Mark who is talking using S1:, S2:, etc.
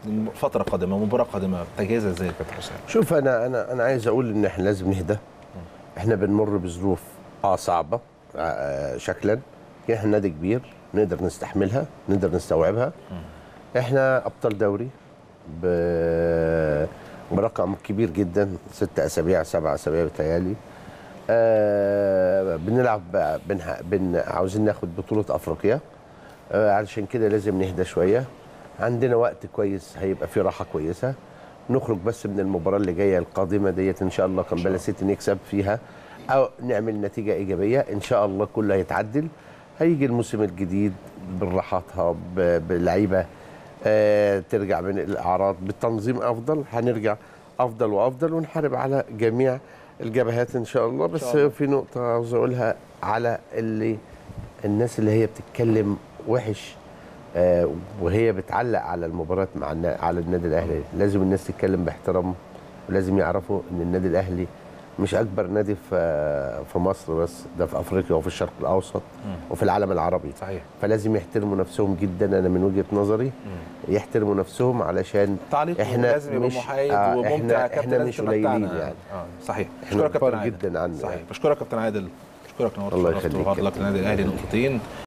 S1: فتره قادمه مباراه قادمه تجهيزها ازاي يا كابتن حسام
S2: شوف انا انا انا عايز اقول ان احنا لازم نهدى احنا بنمر بظروف اه صعبه آه شكلا احنا نادي كبير نقدر نستحملها نقدر نستوعبها احنا ابطال دوري ب- برقم كبير جدا ست اسابيع سبع اسابيع بتهيألي آه بنلعب بنح... بن... عاوزين ناخد بطوله افريقيا آه علشان كده لازم نهدى شويه عندنا وقت كويس هيبقى في راحه كويسه نخرج بس من المباراه اللي جايه القادمه ديت ان شاء الله كان سيتي نكسب فيها او نعمل نتيجه ايجابيه ان شاء الله كله هيتعدل هيجي الموسم الجديد براحتها ب- بلعيبه آه ترجع من الاعراض بالتنظيم افضل هنرجع افضل وافضل ونحارب على جميع الجبهات ان شاء الله بس
S1: شاء الله.
S2: في نقطه عاوز اقولها على اللي الناس اللي هي بتتكلم وحش آه، وهي بتعلق على المباراه مع النا- على النادي الاهلي لازم الناس تتكلم باحترام ولازم يعرفوا ان النادي الاهلي مش اكبر نادي في في مصر بس ده في افريقيا وفي الشرق الاوسط وفي العالم العربي
S1: صحيح
S2: فلازم يحترموا نفسهم جدا انا من وجهه نظري يحترموا نفسهم علشان
S1: تعليق
S2: احنا
S1: لازم يبقى
S2: مش-
S1: محايد
S2: آه،
S1: وممتع
S2: إحنا-
S1: يا كابتن
S2: إحنا
S1: لازم
S2: مش
S1: تمتعنا
S2: قليلين يعني.
S1: اه صحيح
S2: إحنا
S1: بشكرك كابتن
S2: كبار
S1: عادل
S2: جدا عنه
S1: صحيح
S2: يعني.
S1: بشكرك كابتن عادل بشكرك نورت
S2: الله
S1: شرفت
S2: يخليك
S1: وهارد لك
S2: كابتن.
S1: النادي الاهلي نقطتين